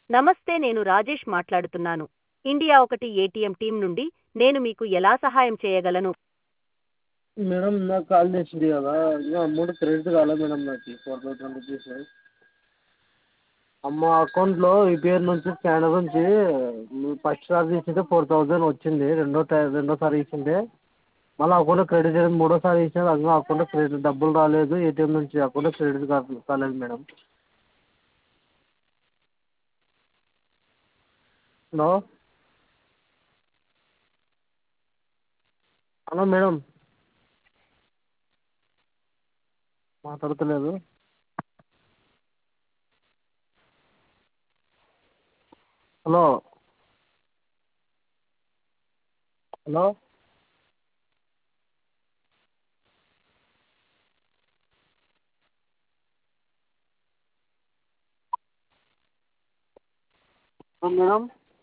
నమస్తే నేను రాజేష్ మాట్లాడుతున్నాను ఇండియా ఒకటి ఏటీఎం టీం నుండి నేను మీకు ఎలా సహాయం చేయగలను మేడం నాకు కాల్ చేసింది కదా ఇంకా అమౌంట్ క్రెడిట్ కాలే మేడం నాకు ఫోర్ థౌసండ్ రూపీస్ మా అకౌంట్లో ఈ పేరు నుంచి స్కానర్ నుంచి ఫస్ట్ సారి తీసింటే ఫోర్ థౌసండ్ వచ్చింది రెండో టైం రెండోసారి తీసింటే మళ్ళీ అకౌంట్లో క్రెడిట్ అయింది మూడోసారి తీసిన అందులో అకౌంట్లో క్రెడిట్ డబ్బులు రాలేదు ఏటీఎం నుంచి అకౌంట్లో క్రెడిట్ కాలేదు మేడం హలో హలో మేడం మాట్లాడతలేదు hello hello madam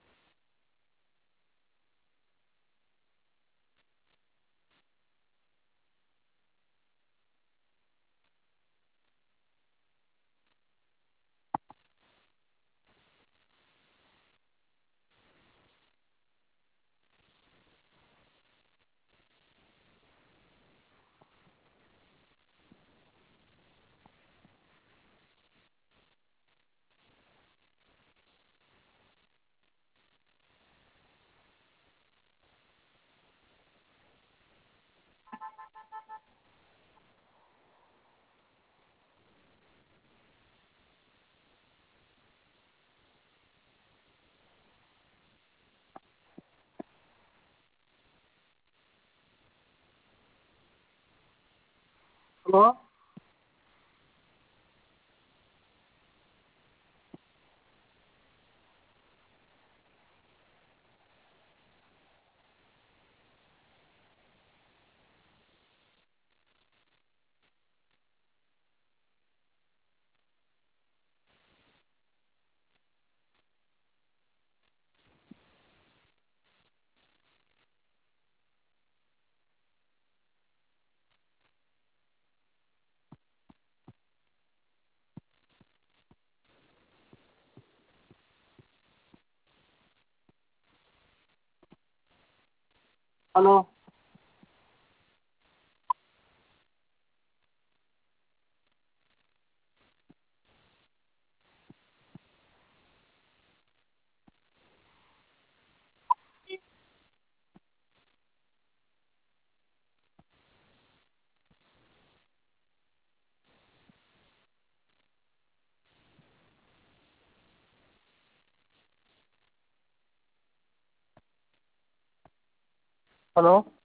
hello hello hello